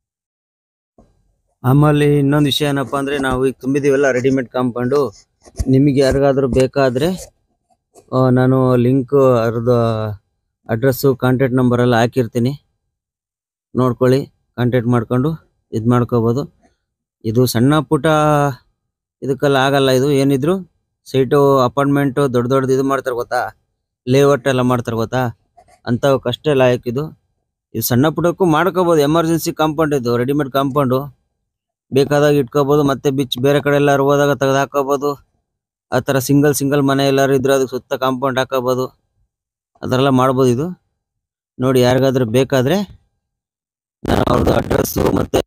ಆಮೇಲೆ ಇನ್ನೊಂದು ವಿಷಯ ಏನಪ್ಪಾ ಅಂದ್ರೆ ನಾವು ಈಗ ತುಂಬಿದೀವಲ್ಲ ರೆಡಿಮೇಡ್ ಕಾಂಪೌಂಡು ನಿಮಗೆ ಯಾರಿಗಾದ್ರೂ ಬೇಕಾದ್ರೆ ಆ, ನಾನು ಲಿಂಕ್ ಅದ್ರದ್ದು ಅಡ್ರೆಸ್ಸು ಕಾಂಟ್ಯಾಕ್ಟ್ ನಂಬರ್ ಎಲ್ಲ ಹಾಕಿರ್ತೀನಿ ನೋಡ್ಕೊಳ್ಳಿ ಕಾಂಟ್ಯಾಕ್ಟ್ ಮಾಡ್ಕೊಂಡು ಇದು ಮಾಡ್ಕೋಬೋದು ಇದು ಸಣ್ಣ ಪುಟ್ಟ ಇದಕ್ಕೆಲ್ಲ ಆಗಲ್ಲ ಇದು ಏನಿದ್ರು ಸೈಟು ಅಪಾರ್ಟ್ಮೆಂಟು ದೊಡ್ಡ ದೊಡ್ಡದು ಇದು ಮಾಡ್ತಾರೆ ಗೊತ್ತಾ ಲೇಔಟ್ ಎಲ್ಲ ಮಾಡ್ತಾರೆ ಗೊತ್ತಾ ಅಂಥವಕ್ಕಷ್ಟೇ ಲಾಯಕ್ ಇದು ಇದು ಸಣ್ಣ ಪುಟ್ಟಕ್ಕೂ ಮಾಡ್ಕೋಬೋದು ಎಮರ್ಜೆನ್ಸಿ ಕಾಂಪೌಂಡ್ ಇದು ರೆಡಿಮೇಡ್ ಕಾಂಪೌಂಡು ಬೇಕಾದಾಗ ಇಟ್ಕೋಬೋದು ಮತ್ತೆ ಬಿಚ್ ಬೇರೆ ಕಡೆ ಎಲ್ಲಾರು ಹೋದಾಗ ತೆಗೆದು ಹಾಕೋಬೋದು ಆ ಥರ ಸಿಂಗಲ್ ಸಿಂಗಲ್ ಮನೆ ಎಲ್ಲಾರು ಇದ್ರೆ ಅದಕ್ಕೆ ಸುತ್ತ ಕಾಂಪೌಂಡ್ ಹಾಕೋಬೋದು ಆ ಥರ ಎಲ್ಲ ಮಾಡ್ಬೋದು ಇದು ನೋಡಿ ಯಾರಿಗಾದ್ರೂ ಬೇಕಾದ್ರೆ ನಾನು ಅವ್ರದ್ದು ಅಡ್ರೆಸ್ಸು ಮತ್ತೆ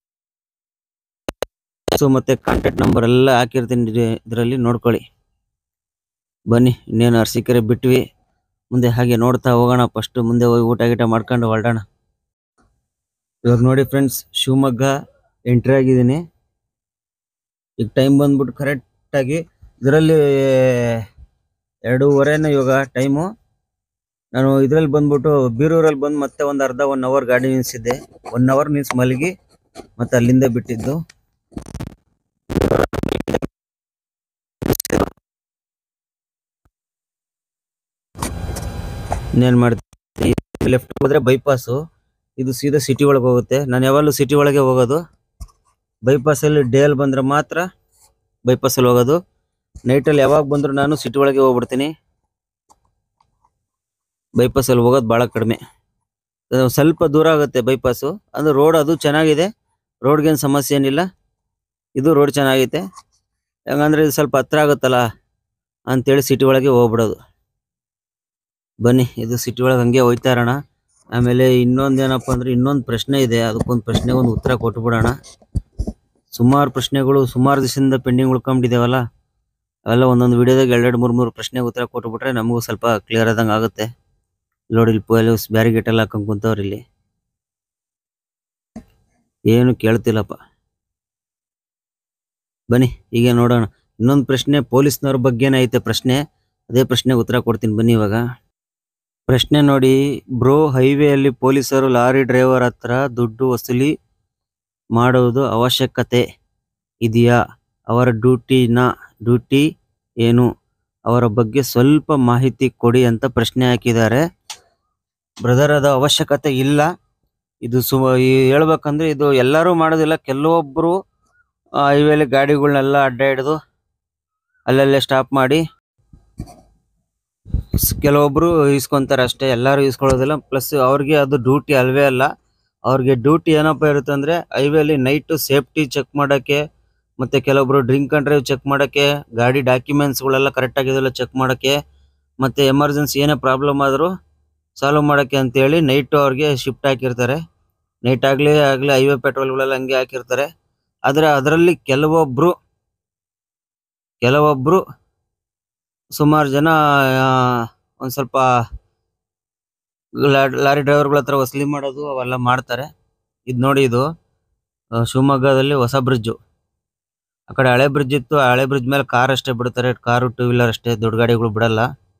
ಸೊ ಮತ್ತೆ ಕಾಂಟ್ಯಾಕ್ಟ್ ನಂಬರ್ ಎಲ್ಲ ಹಾಕಿರ್ತೀನಿ ಇದರಲ್ಲಿ ನೋಡ್ಕೊಳ್ಳಿ ಬನ್ನಿ ಇನ್ನೇನು ಅರಸೀಕೆರೆ ಬಿಟ್ವಿ ಮುಂದೆ ಹಾಗೆ ನೋಡ್ತಾ ಹೋಗೋಣ ಫಸ್ಟ್ ಮುಂದೆ ಹೋಗಿ ಊಟ ಗೀಟ ಮಾಡ್ಕೊಂಡು ಹೊರಡೋಣ ಇವಾಗ ನೋಡಿ ಫ್ರೆಂಡ್ಸ್ ಶಿವಮೊಗ್ಗ ಎಂಟ್ರಿ ಆಗಿದ್ದೀನಿ ಈಗ ಟೈಮ್ ಬಂದ್ಬಿಟ್ಟು ಕರೆಕ್ಟಾಗಿ ಇದರಲ್ಲಿ ಎರಡೂವರೆನ ಇವಾಗ ಟೈಮು ನಾನು ಇದರಲ್ಲಿ ಬಂದ್ಬಿಟ್ಟು ಬೀರೂರಲ್ಲಿ ಬಂದು ಮತ್ತೆ ಒಂದು ಅರ್ಧ ಒನ್ ಅವರ್ ಗಾಡಿ ನಿಲ್ಸಿದ್ದೆ ಒನ್ ಅವರ್ ನಿಲ್ಸಿ ಮಲಗಿ ಮತ್ತೆ ಅಲ್ಲಿಂದ ಬಿಟ್ಟಿದ್ದು ಇನ್ನೇನು ಮಾಡ್ತೀನಿ ಲೆಫ್ಟ್ ಹೋದ್ರೆ ಬೈಪಾಸು ಇದು ಸೀದಾ ಸಿಟಿ ಒಳಗೆ ಹೋಗುತ್ತೆ ನಾನು ಯಾವಾಗಲೂ ಸಿಟಿ ಒಳಗೆ ಹೋಗೋದು ಬೈಪಾಸಲ್ಲಿ ಡೇಲ್ ಬಂದ್ರೆ ಮಾತ್ರ ಬೈಪಾಸಲ್ಲಿ ಹೋಗೋದು ನೈಟಲ್ಲಿ ಯಾವಾಗ ಬಂದರೂ ನಾನು ಸಿಟಿ ಒಳಗೆ ಹೋಗ್ಬಿಡ್ತೀನಿ ಬೈಪಾಸಲ್ಲಿ ಹೋಗೋದು ಭಾಳ ಕಡಿಮೆ ಅದು ಸ್ವಲ್ಪ ದೂರ ಆಗುತ್ತೆ ಬೈಪಾಸು ಅಂದ್ರೆ ರೋಡ್ ಅದು ಚೆನ್ನಾಗಿದೆ ರೋಡ್ಗೇನು ಸಮಸ್ಯೆ ಏನಿಲ್ಲ ಇದು ರೋಡ್ ಚೆನ್ನಾಗೈತೆ ಯಾಕಂದ್ರೆ ಇದು ಸ್ವಲ್ಪ ಹತ್ರ ಆಗುತ್ತಲ್ಲ ಅಂತೇಳಿ ಸಿಟಿ ಒಳಗೆ ಹೋಗ್ಬಿಡೋದು ಬನ್ನಿ ಇದು ಸಿಟಿ ಒಳಗೆ ಹಂಗೆ ಹೋಯ್ತಾ ಇರೋಣ ಆಮೇಲೆ ಇನ್ನೊಂದು ಏನಪ್ಪ ಅಂದ್ರೆ ಇನ್ನೊಂದು ಪ್ರಶ್ನೆ ಇದೆ ಅದಕ್ಕೊಂದು ಪ್ರಶ್ನೆಗೆ ಒಂದು ಉತ್ತರ ಕೊಟ್ಬಿಡೋಣ ಸುಮಾರು ಪ್ರಶ್ನೆಗಳು ಸುಮಾರು ದಿವಸದಿಂದ ಪೆಂಡಿಂಗ್ ಉಳ್ಕೊಂಡಿದ್ದೇವಲ್ಲ ಅವೆಲ್ಲ ಒಂದೊಂದು ವಿಡಿಯೋದಾಗ ಎರಡೆರಡು ಮೂರು ಮೂರು ಪ್ರಶ್ನೆಗೆ ಉತ್ತರ ಕೊಟ್ಬಿಟ್ರೆ ನಮಗೂ ಸ್ವಲ್ಪ ಕ್ಲಿಯರ್ ಆದಂಗೆ ಆಗುತ್ತೆ ನೋಡಿ ಇಲ್ಲಿ ಪೊಲೀಸ್ ಬ್ಯಾರಿಗೇಟ್ ಎಲ್ಲ ಹಾಕೊಂಡ್ ಕುಂತವ್ರು ಇಲ್ಲಿ ಏನು ಕೇಳ್ತಿಲ್ಲಪ್ಪ ಬನ್ನಿ ಹೀಗೆ ನೋಡೋಣ ಇನ್ನೊಂದು ಪ್ರಶ್ನೆ ಪೊಲೀಸ್ನವ್ರ ಬಗ್ಗೆನೇ ಐತೆ ಪ್ರಶ್ನೆ ಅದೇ ಪ್ರಶ್ನೆಗೆ ಉತ್ತರ ಕೊಡ್ತೀನಿ ಬನ್ನಿ ಇವಾಗ ಪ್ರಶ್ನೆ ನೋಡಿ ಬ್ರೋ ಹೈವೇಯಲ್ಲಿ ಪೊಲೀಸರು ಲಾರಿ ಡ್ರೈವರ್ ಹತ್ರ ದುಡ್ಡು ವಸೂಲಿ ಮಾಡುವುದು ಅವಶ್ಯಕತೆ ಇದೆಯಾ ಅವರ ಡ್ಯೂಟಿನ ಡ್ಯೂಟಿ ಏನು ಅವರ ಬಗ್ಗೆ ಸ್ವಲ್ಪ ಮಾಹಿತಿ ಕೊಡಿ ಅಂತ ಪ್ರಶ್ನೆ ಹಾಕಿದ್ದಾರೆ ಬ್ರದರ್ ಅದು ಅವಶ್ಯಕತೆ ಇಲ್ಲ ಇದು ಸು ಈ ಹೇಳ್ಬೇಕಂದ್ರೆ ಇದು ಎಲ್ಲರೂ ಮಾಡೋದಿಲ್ಲ ಕೆಲವೊಬ್ಬರು ಹೈವೇಲಿ ಗಾಡಿಗಳನ್ನೆಲ್ಲ ಅಡ್ಡ ಹಿಡಿದು ಅಲ್ಲಲ್ಲೇ ಸ್ಟಾಪ್ ಮಾಡಿ ಸ್- ಕೆಲವೊಬ್ರು ಇಸ್ಕೊಂತಾರೆ ಅಷ್ಟೇ ಎಲ್ಲರೂ ಇಸ್ಕೊಳ್ಳೋದಿಲ್ಲ ಪ್ಲಸ್ ಅವ್ರಿಗೆ ಅದು ಡ್ಯೂಟಿ ಅಲ್ವೇ ಅಲ್ಲ ಅವ್ರಿಗೆ ಡ್ಯೂಟಿ ಏನಪ್ಪ ಇರುತ್ತೆ ಅಂದ್ರೆ ಹೈವೇಲಿ ನೈಟ್ ಸೇಫ್ಟಿ ಚೆಕ್ ಮಾಡಕ್ಕೆ ಮತ್ತೆ ಕೆಲವೊಬ್ರು ಡ್ರಿಂಕ್ ಅಂಡ್ ಡ್ರೈವ್ ಚೆಕ್ ಮಾಡಕ್ಕೆ ಗಾಡಿ ಡಾಕ್ಯುಮೆಂಟ್ಸ್ಗಳೆಲ್ಲ ಕರೆಕ್ಟ್ ಆಗಿದೆಲ್ಲ ಚೆಕ್ ಮಾಡಕ್ಕೆ ಮತ್ತೆ ಎಮರ್ಜೆನ್ಸಿ ಏನೇ ಪ್ರಾಬ್ಲಮ್ ಆದರೂ ಸಾಲ್ವ್ ಮಾಡಕ್ಕೆ ಅಂತೇಳಿ ನೈಟ್ ಅವ್ರಿಗೆ ಶಿಫ್ಟ್ ಹಾಕಿರ್ತಾರೆ ನೈಟ್ ಆಗಲಿ ಆಗಲಿ ಹೈವೇ ಪೆಟ್ರೋಲ್ಗಳೆಲ್ಲ ಹಂಗೆ ಹಾಕಿರ್ತಾರೆ ಆದರೆ ಅದರಲ್ಲಿ ಕೆಲವೊಬ್ರು ಕೆಲವೊಬ್ರು ಸುಮಾರು ಜನ ಆ, ಒಂದ್ ಸ್ವಲ್ಪ ಲಾ- ಲಾರಿ ಡ್ರೈವರ್ಗಳ ಹತ್ರ ವಸೂಲಿ ಮಾಡೋದು ಅವೆಲ್ಲ ಮಾಡ್ತಾರೆ ಇದು ನೋಡಿ ಇದು ಆ, ಶಿವಮೊಗ್ಗದಲ್ಲಿ ಹೊಸ ಬ್ರಿಡ್ಜು ಆ ಕಡೆ ಹಳೆ ಬ್ರಿಡ್ಜ್ ಇತ್ತು ಆ ಹಳೆ ಬ್ರಿಡ್ಜ್ ಮೇಲೆ ಕಾರ್ ಅಷ್ಟೇ ಬಿಡ್ತಾರೆ ಕಾರು ಟೂ ವೀಲರ್ ಅಷ್ಟೇ ದೊಡ್ಡ ಗಾಡಿಗಳು ಬಿಡಲ್ಲ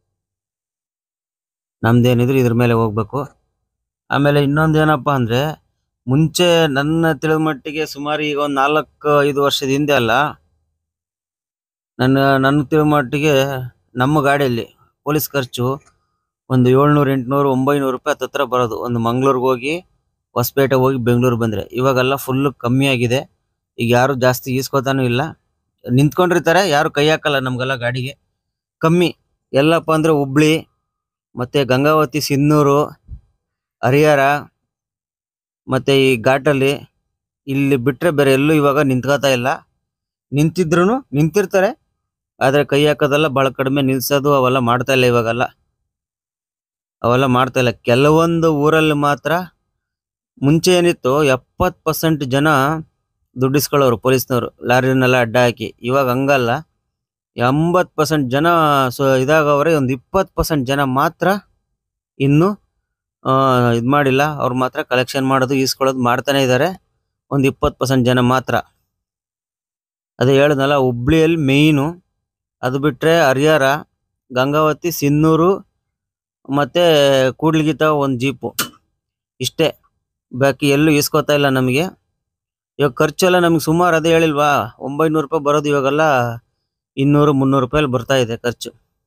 ನಮ್ದೇನಿದ್ರು ಇದ್ರ ಮೇಲೆ ಹೋಗ್ಬೇಕು ಆಮೇಲೆ ಇನ್ನೊಂದು ಏನಪ್ಪಾ ಅಂದ್ರೆ ಮುಂಚೆ ನನ್ನ ತಿಳಿದ ಮಟ್ಟಿಗೆ ಸುಮಾರು ಈಗ ಒಂದು ನಾಲ್ಕು ಐದು ವರ್ಷದ ಹಿಂದೆ ಅಲ್ಲ ನನ್ನ ನನ್ನ ತಿಳಿದ ಮಟ್ಟಿಗೆ ನಮ್ಮ ಗಾಡಿಯಲ್ಲಿ ಪೊಲೀಸ್ ಖರ್ಚು ಒಂದು ಏಳ್ನೂರು ಎಂಟ್ನೂರು ಒಂಬೈನೂರು ರೂಪಾಯಿ ಹತ್ತತ್ರ ಬರೋದು ಒಂದು ಮಂಗ್ಳೂರ್ಗೆ ಹೋಗಿ ಹೊಸಪೇಟೆ ಹೋಗಿ ಬೆಂಗಳೂರು ಬಂದ್ರೆ ಇವಾಗೆಲ್ಲ ಫುಲ್ ಕಮ್ಮಿ ಆಗಿದೆ ಈಗ ಯಾರು ಜಾಸ್ತಿ ಈಸ್ಕೋತಾನೂ ಇಲ್ಲ ನಿಂತ್ಕೊಂಡಿರ್ತಾರೆ ಯಾರು ಕೈ ಹಾಕಲ್ಲ ನಮ್ಗೆಲ್ಲ ಗಾಡಿಗೆ ಕಮ್ಮಿ ಎಲ್ಲಪ್ಪ ಅಂದ್ರೆ ಹುಬ್ಳಿ ಮತ್ತೆ ಗಂಗಾವತಿ ಸಿನ್ನೂರು ಹರಿಹರ ಮತ್ತೆ ಈ ಘಾಟಲ್ಲಿ ಇಲ್ಲಿ ಬಿಟ್ರೆ ಬೇರೆ ಎಲ್ಲೂ ಇವಾಗ ನಿಂತ್ಕೋತಾ ಇಲ್ಲ ನಿಂತಿದ್ರು ನಿಂತಿರ್ತಾರೆ ಆದ್ರೆ ಕೈ ಹಾಕೋದೆಲ್ಲ ಬಹಳ ಕಡಿಮೆ ನಿಲ್ಸೋದು ಅವೆಲ್ಲ ಮಾಡ್ತಾ ಇಲ್ಲ ಇವಾಗೆಲ್ಲ ಅವೆಲ್ಲ ಮಾಡ್ತಾ ಇಲ್ಲ ಕೆಲವೊಂದು ಊರಲ್ಲಿ ಮಾತ್ರ ಮುಂಚೆ ಏನಿತ್ತು ಎಪ್ಪತ್ ಪರ್ಸೆಂಟ್ ಜನ ದುಡ್ಡಿಸ್ಕೊಳ್ಳೋರು ಪೊಲೀಸ್ನವರು ಲಾರಿನೆಲ್ಲ ಅಡ್ಡ ಹಾಕಿ ಇವಾಗ ಹಂಗಲ್ಲ ಎಂಬತ್ ಪರ್ಸೆಂಟ್ ಜನ ಸೊ ಇದಾಗವ್ರೆ ಒಂದು ಇಪ್ಪತ್ ಪರ್ಸೆಂಟ್ ಜನ ಮಾತ್ರ ಇನ್ನು ಇದು ಮಾಡಿಲ್ಲ ಅವ್ರು ಮಾತ್ರ ಕಲೆಕ್ಷನ್ ಮಾಡೋದು ಈಸ್ಕೊಳ್ಳೋದು ಮಾಡ್ತಾನೆ ಇದ್ದಾರೆ ಒಂದು ಇಪ್ಪತ್ತು ಪರ್ಸೆಂಟ್ ಜನ ಮಾತ್ರ ಅದೇ ಹೇಳಿದ್ನಲ್ಲ ಹುಬ್ಳಿಯಲ್ಲಿ ಮೇಯ್ನು ಅದು ಬಿಟ್ರೆ ಹರಿಹರ ಗಂಗಾವತಿ ಸಿನ್ನೂರು ಮತ್ತೆ ಕೂಡ್ಲಿಗಿತ ಒಂದು ಜೀಪು ಇಷ್ಟೇ ಬಾಕಿ ಎಲ್ಲೂ ಇಸ್ಕೋತಾ ಇಲ್ಲ ನಮಗೆ ಇವಾಗ ಖರ್ಚೆಲ್ಲ ನಮ್ಗೆ ಸುಮಾರು ಅದೇ ಹೇಳಿಲ್ವಾ ಒಂಬೈನೂರು ರೂಪಾಯಿ ಬರೋದು ಇವಾಗೆಲ್ಲ ಇನ್ನೂರು ಮುನ್ನೂರು ರೂಪಾಯಿ ಬರ್ತಾ ಇದೆ ಖರ್ಚು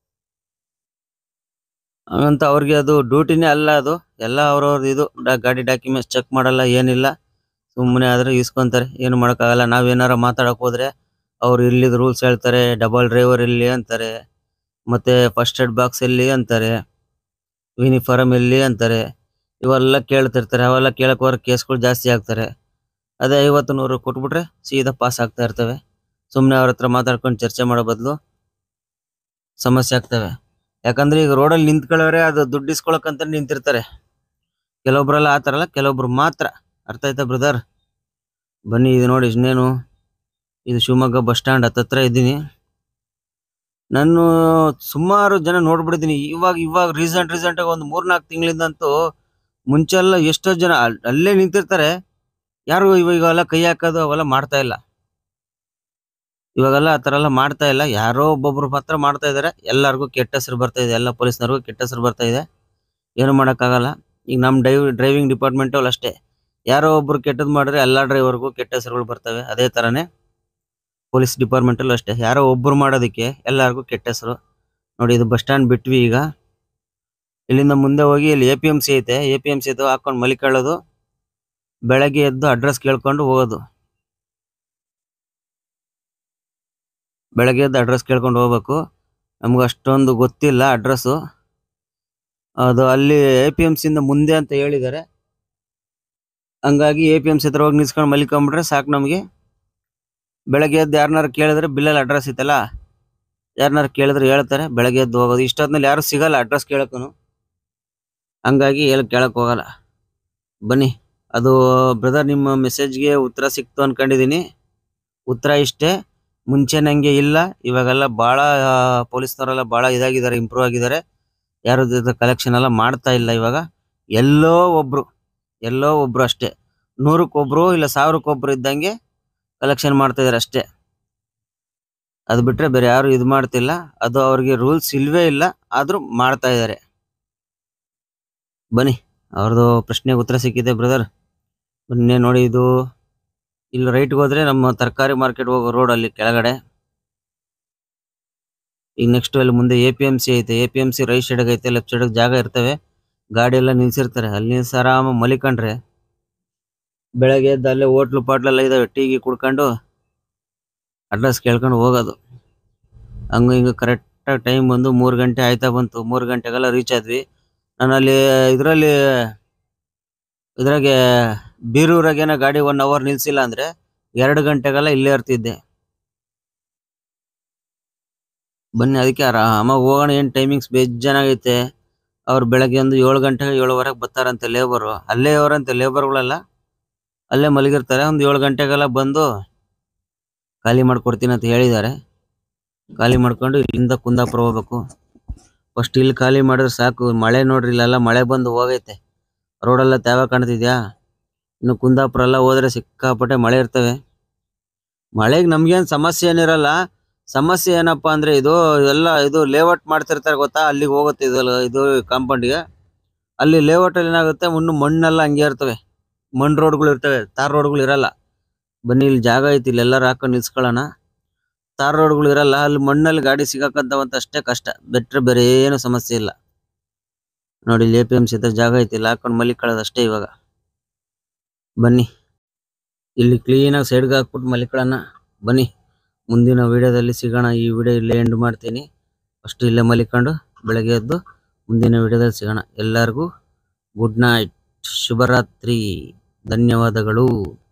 ಹಂಗಂತ ಅವ್ರಿಗೆ ಅದು ಡ್ಯೂಟಿನೇ ಅಲ್ಲ ಅದು ಎಲ್ಲ ಅವ್ರವ್ರದ್ದು ಇದು ಡಾ- ಗಾಡಿ ಡಾಕ್ಯುಮೆಂಟ್ಸ್ ಚೆಕ್ ಮಾಡಲ್ಲ ಏನಿಲ್ಲ ಸುಮ್ಮನೆ ಆದ್ರೆ ಇಸ್ಕೊಂತಾರೆ ಏನು ಮಾಡೋಕ್ಕಾಗಲ್ಲ ನಾವೇನಾರ ಮಾತಾಡಕ್ ಹೋದ್ರೆ ಅವ್ರು ಇಲ್ಲಿದ್ ರೂಲ್ಸ್ ಹೇಳ್ತಾರೆ ಡಬಲ್ ಡ್ರೈವರ್ ಇಲ್ಲಿ ಅಂತಾರೆ ಮತ್ತೆ ಫಸ್ಟ್ ಏಡ್ ಬಾಕ್ಸ್ ಎಲ್ಲಿ ಅಂತಾರೆ ಯೂನಿಫಾರ್ಮ್ ಎಲ್ಲಿ ಅಂತಾರೆ ಇವೆಲ್ಲ ಕೇಳ್ತಿರ್ತಾರೆ ಅವೆಲ್ಲ ಕೇಳಕ್ ಹೋದ್ರೆ ಕೇಸ್ಗಳು ಜಾಸ್ತಿ ಆಗ್ತಾರೆ ಅದೇ ಐವತ್ತು ನೂರು ಕೊಟ್ಬಿಟ್ರೆ ಸೀದಾ ಪಾಸ್ ಆಗ್ತಾ ಇರ್ತವೆ ಸುಮ್ಮನೆ ಅವ್ರ ಹತ್ರ ಮಾತಾಡ್ಕೊಂಡು ಚರ್ಚೆ ಮಾಡೋ ಬದಲು ಸಮಸ್ಯೆ ಆಗ್ತವೆ ಯಾಕಂದ್ರೆ ಈಗ ರೋಡಲ್ಲಿ ನಿಂತ್ಕೊಳ್ಳೋರೆ ಅದು ದುಡ್ಡು ಇಸ್ಕೊಳಕಂತ ನಿಂತಿರ್ತಾರೆ ಕೆಲವೊಬ್ರೆಲ್ಲ ಆ ಥರ ಅಲ್ಲ ಕೆಲವೊಬ್ರು ಮಾತ್ರ ಅರ್ಥ ಆಯ್ತಾ ಬ್ರದರ್ ಬನ್ನಿ ಇದು ನೋಡಿ ಇನ್ನೇನು ಇದು ಶಿವಮೊಗ್ಗ ಬಸ್ ಸ್ಟ್ಯಾಂಡ್ ಹತ್ತತ್ರ ಇದ್ದೀನಿ ನಾನು ಸುಮಾರು ಜನ ನೋಡ್ಬಿಟ್ಟಿದ್ದೀನಿ ಇವಾಗ ಇವಾಗ ರೀಸೆಂಟ್ ರೀಸೆಂಟ್ ಆಗಿ ಒಂದು ಮೂರ್ನಾಲ್ಕು ತಿಂಗಳಿಂದಂತೂ ಮುಂಚೆಲ್ಲ ಎಷ್ಟೋ ಜನ ಅಲ್- ಅಲ್ಲೇ ನಿಂತಿರ್ತಾರೆ ಯಾರು ಇವಾಗೆಲ್ಲ ಕೈ ಹಾಕೋದು ಅವೆಲ್ಲ ಮಾಡ್ತಾ ಇಲ್ಲ ಇವಾಗೆಲ್ಲ ಆ ಥರ ಎಲ್ಲ ಮಾಡ್ತಾ ಇಲ್ಲ ಯಾರೋ ಒಬ್ಬೊಬ್ರು ಮಾತ್ರ ಮಾಡ್ತಾ ಇದ್ದಾರೆ ಎಲ್ಲರಿಗೂ ಕೆಟ್ಟ ಹೆಸರು ಬರ್ತಾ ಇದೆ ಎಲ್ಲ ಪೊಲೀಸ್ನವ್ರಿಗೂ ಕೆಟ್ಟ ಹೆಸರು ಬರ್ತಾ ಇದೆ ಏನು ಮಾಡೋಕ್ಕಾಗಲ್ಲ ಈಗ ನಮ್ಮ ಡೈವ್ ಡ್ರೈವಿಂಗ್ ಡಿಪಾರ್ಟ್ಮೆಂಟಲ್ಲಿ ಅಷ್ಟೇ ಯಾರೋ ಒಬ್ರು ಕೆಟ್ಟದ್ದು ಮಾಡಿದ್ರೆ ಎಲ್ಲ ಡ್ರೈವರ್ಗೂ ಕೆಟ್ಟ ಹೆಸರುಗಳು ಬರ್ತವೆ ಅದೇ ಥರನೇ ಪೊಲೀಸ್ ಡಿಪಾರ್ಟ್ಮೆಂಟಲ್ಲೂ ಅಷ್ಟೇ ಯಾರೋ ಒಬ್ರು ಮಾಡೋದಕ್ಕೆ ಎಲ್ಲರಿಗೂ ಕೆಟ್ಟ ಹೆಸರು ನೋಡಿ ಇದು ಬಸ್ ಸ್ಟ್ಯಾಂಡ್ ಬಿಟ್ವಿ ಈಗ ಇಲ್ಲಿಂದ ಮುಂದೆ ಹೋಗಿ ಇಲ್ಲಿ ಎ ಪಿ ಎಮ್ ಸಿ ಐತೆ ಎ ಪಿ ಎಮ್ ಸಿ ಹಾಕೊಂಡು ಮಲಿಕೊಳ್ಳೋದು ಬೆಳಗ್ಗೆ ಎದ್ದು ಅಡ್ರೆಸ್ ಕೇಳ್ಕೊಂಡು ಹೋಗೋದು ಬೆಳಗ್ಗೆ ಎದ್ದು ಅಡ್ರೆಸ್ ಕೇಳ್ಕೊಂಡು ಹೋಗ್ಬೇಕು ನಮ್ಗೆ ಅಷ್ಟೊಂದು ಗೊತ್ತಿಲ್ಲ ಅಡ್ರೆಸ್ಸು ಅದು ಅಲ್ಲಿ ಎ ಪಿ ಎಮ್ ಸಿಂದ ಮುಂದೆ ಅಂತ ಹೇಳಿದ್ದಾರೆ ಹಂಗಾಗಿ ಎ ಪಿ ಎಮ್ ಸಿ ಹತ್ರ ಹೋಗಿ ನಿಲ್ಸ್ಕೊಂಡು ಮಲಿಕೊಂಬಿಟ್ರೆ ಸಾಕು ನಮಗೆ ಬೆಳಗ್ಗೆ ಎದ್ದು ಯಾರನ್ನಾರು ಕೇಳಿದ್ರೆ ಬಿಲ್ಲಲ್ಲಿ ಅಡ್ರೆಸ್ ಐತಲ್ಲ ಯಾರನ್ನಾರು ಕೇಳಿದ್ರೆ ಹೇಳ್ತಾರೆ ಬೆಳಗ್ಗೆ ಎದ್ದು ಹೋಗೋದು ಇಷ್ಟೊತ್ತಿನಲ್ಲಿ ಯಾರು ಸಿಗಲ್ಲ ಅಡ್ರೆಸ್ ಕೇಳಕ್ಕೂ ಹಂಗಾಗಿ ಹೇಳಿ ಕೇಳಕ್ ಹೋಗಲ್ಲ ಬನ್ನಿ ಅದು ಬ್ರದರ್ ನಿಮ್ಮ ಮೆಸೇಜ್ಗೆ ಉತ್ತರ ಸಿಕ್ತು ಅನ್ಕೊಂಡಿದೀನಿ ಉತ್ತರ ಇಷ್ಟೇ ಮುಂಚೆ ನಂಗೆ ಇಲ್ಲ ಇವಾಗೆಲ್ಲ ಭಾಳ ಪೊಲೀಸ್ನವರೆಲ್ಲ ಭಾಳ ಇದಾಗಿದ್ದಾರೆ ಇಂಪ್ರೂವ್ ಆಗಿದ್ದಾರೆ ಯಾರು ಕಲೆಕ್ಷನ್ ಎಲ್ಲ ಮಾಡ್ತಾ ಇಲ್ಲ ಇವಾಗ ಎಲ್ಲೋ ಒಬ್ರು ಎಲ್ಲೋ ಒಬ್ರು ಅಷ್ಟೇ ನೂರಕ್ಕೊಬ್ರು ಇಲ್ಲ ಸಾವಿರಕ್ಕೊಬ್ರು ಇದ್ದಂಗೆ ಕಲೆಕ್ಷನ್ ಮಾಡ್ತಾ ಇದಾರೆ ಅಷ್ಟೇ ಅದು ಬಿಟ್ರೆ ಬೇರೆ ಯಾರು ಇದು ಮಾಡ್ತಿಲ್ಲ ಅದು ಅವ್ರಿಗೆ ರೂಲ್ಸ್ ಇಲ್ವೇ ಇಲ್ಲ ಆದ್ರೂ ಮಾಡ್ತಾ ಇದ್ದಾರೆ ಬನ್ನಿ ಅವ್ರದ್ದು ಪ್ರಶ್ನೆಗೆ ಉತ್ತರ ಸಿಕ್ಕಿದೆ ಬ್ರದರ್ ಬನ್ನಿ ನೋಡಿ ಇದು ಇಲ್ಲಿ ರೈಟ್ಗೆ ಹೋದ್ರೆ ನಮ್ಮ ತರಕಾರಿ ಮಾರ್ಕೆಟ್ ಹೋಗೋ ರೋಡ್ ಅಲ್ಲಿ ಕೆಳಗಡೆ ಈಗ ನೆಕ್ಸ್ಟ್ ಅಲ್ಲಿ ಮುಂದೆ ಎ ಪಿ ಎಂ ಸಿ ಐತೆ A P M C right side ಐತೆ ಲೆಫ್ಟ್ ಸೈಡ್ ಜಾಗ ಇರ್ತವೆ ಗಾಡಿ ಎಲ್ಲ ನಿಲ್ಸಿರ್ತಾರೆ ಅಲ್ಲಿ ನಿಲ್ಸಿ ಆರಾಮ ಮಲಿಕೊಂಡ್ರೆ ಬೆಳಗ್ಗೆ ಎದ್ದು ಅಲ್ಲೇ ಹೋಟ್ಲು ಪಾಟ್ಲೆಲ್ಲ ಇದಾವೆ ಟೀಗಿ ಕುಡ್ಕೊಂಡು ಅಡ್ರೆಸ್ ಕೇಳ್ಕೊಂಡು ಹೋಗೋದು ಹಂಗ ಹಿಂಗ ಕರೆಕ್ಟಾಗಿ ಟೈಮ್ ಬಂದು ಮೂರು ಗಂಟೆ ಆಯ್ತಾ ಬಂತು ಮೂರು ಗಂಟೆಗೆಲ್ಲ ರೀಚ್ ಆದ್ವಿ ನಾನು ಅಲ್ಲಿ ಇದರಲ್ಲಿ ಇದ್ರಾಗೆ ಬೀರೂರಾಗೇನೋ ಗಾಡಿ ಒನ್ ಅವರ್ ನಿಲ್ಸಿಲ್ಲ ಅಂದ್ರೆ ಎರಡು ಗಂಟೆಗೆಲ್ಲ ಇಲ್ಲೇ ಇರ್ತಿದ್ದೆ ಬನ್ನಿ ಅದಕ್ಕೆ ಆರಾಮಾಗಿ ಹೋಗೋಣ ಏನು ಟೈಮಿಂಗ್ಸ್ ಬೇಜಾನಾಗೈತೆ ಅವ್ರು ಬೆಳಗ್ಗೆ ಒಂದು ಏಳು ಗಂಟೆಗೆ ಏಳುವರೆಗೆ ಬರ್ತಾರಂತೆ ಲೇಬರು ಅಲ್ಲೇ ಅವರಂತೆ ಲೇಬರ್ಗಳೆಲ್ಲ ಅಲ್ಲೇ ಮಲಗಿರ್ತಾರೆ ಒಂದು ಏಳು ಗಂಟೆಗೆಲ್ಲ ಬಂದು ಖಾಲಿ ಮಾಡ್ಕೊಡ್ತೀನಿ ಅಂತ ಹೇಳಿದ್ದಾರೆ ಖಾಲಿ ಮಾಡ್ಕೊಂಡು ಇಲ್ಲಿಂದ ಕುಂದಾಪುರ ಹೋಗ್ಬೇಕು ಫಸ್ಟ್ ಇಲ್ಲಿ ಖಾಲಿ ಮಾಡಿದ್ರೆ ಸಾಕು ಮಳೆ ನೋಡ್ರಿ ಇಲ್ಲೆಲ್ಲ ಮಳೆ ಬಂದು ಹೋಗೈತೆ ರೋಡೆಲ್ಲ ತ್ಯಾವ ಕಾಣ್ತಿದ್ಯಾ ಇನ್ನು ಕುಂದಾಪುರ ಎಲ್ಲ ಹೋದ್ರೆ ಸಿಕ್ಕಾಪಟ್ಟೆ ಮಳೆ ಇರ್ತವೆ ಮಳೆಗೆ ನಮ್ಗೇನ್ ಸಮಸ್ಯೆ ಏನಿರಲ್ಲ ಸಮಸ್ಯೆ ಏನಪ್ಪಾ ಅಂದ್ರೆ ಇದು ಎಲ್ಲ ಇದು ಲೇಔಟ್ ಮಾಡ್ತಿರ್ತಾರೆ ಗೊತ್ತಾ ಅಲ್ಲಿಗೆ ಹೋಗುತ್ತೆ ಇದು ಇದು ಕಾಂಪೌಂಡ್ಗೆ ಅಲ್ಲಿ ಲೇಔಟ್ ಅಲ್ಲಿ ಏನಾಗುತ್ತೆ ಇನ್ನು ಮಣ್ಣೆಲ್ಲ ಹಂಗೆ ಇರ್ತವೆ ಮಣ್ಣು ರೋಡ್ಗಳು ಇರ್ತವೆ ತಾರ್ ರೋಡ್ಗಳು ಇರಲ್ಲ ಬನ್ನಿ ಇಲ್ಲಿ ಜಾಗ ಐತಿ ಇಲ್ಲಿ ಎಲ್ಲರೂ ಹಾಕೊಂಡು ನಿಲ್ಸ್ಕೊಳ್ಳೋಣ ತಾರ್ ರೋಡ್ಗಳು ಇರಲ್ಲ ಅಲ್ಲಿ ಮಣ್ಣಲ್ಲಿ ಗಾಡಿ ಸಿಗಾಕಂತವಂತ ಅಷ್ಟೇ ಕಷ್ಟ ಬೆಟ್ರೆ ಬೇರೆ ಏನು ಸಮಸ್ಯೆ ಇಲ್ಲ ನೋಡಿ ಇಲ್ಲಿ ಎ ಪಿ ಎಂ ಸಿ ಜಾಗ ಐತಿ ಇಲ್ಲಿ ಹಾಕೊಂಡು ಮಲಿಕೊಳ್ಳೋದು ಅಷ್ಟೇ ಇವಾಗ ಬನ್ನಿ ಇಲ್ಲಿ ಕ್ಲೀನಾಗಿ ಸೈಡ್ಗೆ ಹಾಕ್ಬಿಟ್ಟು ಮಲಿಕೊಳ್ಳೋಣ ಬನ್ನಿ ಮುಂದಿನ ವಿಡಿಯೋದಲ್ಲಿ ಸಿಗೋಣ ಈ ವಿಡಿಯೋ ಇಲ್ಲೇ ಎಂಡ್ ಮಾಡ್ತೀನಿ ಫಸ್ಟ್ ಇಲ್ಲೇ ಮಲಿಕೊಂಡು ಬೆಳಗ್ಗೆ ಎದ್ದು ಮುಂದಿನ ವಿಡಿಯೋದಲ್ಲಿ ಸಿಗೋಣ ಎಲ್ಲರಿಗೂ ಗುಡ್ ನೈಟ್ ಶುಭರಾತ್ರಿ ಧನ್ಯವಾದಗಳು